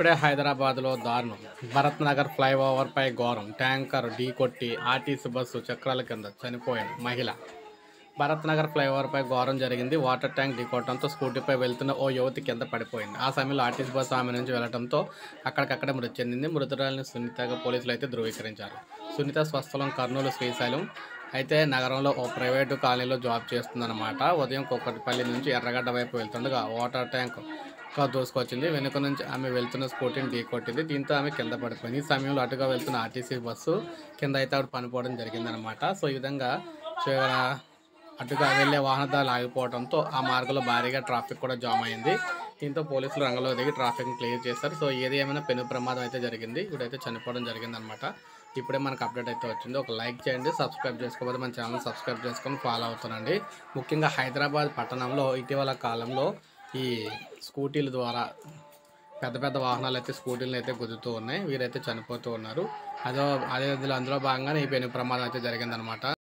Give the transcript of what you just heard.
ఇప్పుడే హైదరాబాద్లో దారుణం భరత్ నగర్ ఫ్లైఓవర్పై ఘోరం ట్యాంకర్ ఢీ కొట్టి ఆర్టీసీ బస్సు చక్రాల కింద చనిపోయిన మహిళ భరత్ నగర్ ఫ్లైఓవర్పై ఘోరం జరిగింది వాటర్ ట్యాంక్ ఢీకొట్టడంతో స్కూటీపై వెళ్తున్న ఓ యువతి కింద పడిపోయింది ఆ సమయంలో ఆర్టీసీ బస్సు ఆమె నుంచి వెళ్లడంతో అక్కడికక్కడే మృతి చెందింది మృతురాలిని సునీతగా పోలీసులు అయితే ధృవీకరించారు సునీత స్వస్థలం కర్నూలు శ్రీశైలం అయితే నగరంలో ఓ ప్రైవేటు కాలనీలో జాబ్ చేస్తుందన్నమాట ఉదయం కుక్కటిపల్లి నుంచి ఎర్రగడ్డ వైపు వెళ్తుండగా వాటర్ ట్యాంక్ కా దూసుకొచ్చింది వెనుక నుంచి ఆమె వెళ్తున్న స్కూటీని ఢీకొట్టింది దీంతో ఆమె కింద పడిపోయింది ఈ సమయంలో అటుగా వెళ్తున్న ఆర్టీసీ బస్సు కింద అయితే ఆవిడ పనిపోవడం జరిగిందనమాట సో ఈ విధంగా చివర అటుగా వెళ్ళే వాహనదారులు ఆగిపోవడంతో ఆ మార్గంలో భారీగా ట్రాఫిక్ కూడా జామ్ అయింది దీంతో పోలీసులు రంగంలో దిగి ట్రాఫిక్ని క్లియర్ చేశారు సో ఏది ఏమైనా పెను ప్రమాదం అయితే జరిగింది ఇప్పుడైతే చనిపోవడం జరిగిందనమాట ఇప్పుడే మనకు అప్డేట్ అయితే వచ్చింది ఒక లైక్ చేయండి సబ్స్క్రైబ్ చేసుకోకపోతే మన ఛానల్ సబ్స్క్రైబ్ చేసుకొని ఫాలో అవుతానండి ముఖ్యంగా హైదరాబాద్ పట్టణంలో ఇటీవల కాలంలో ఈ స్కూటీల ద్వారా పెద్ద పెద్ద వాహనాలు అయితే స్కూటీలను అయితే గుద్దుతూ ఉన్నాయి వీరైతే చనిపోతూ ఉన్నారు అదో అదే అందులో భాగంగానే ఈ పెను ప్రమాదం అయితే జరిగిందనమాట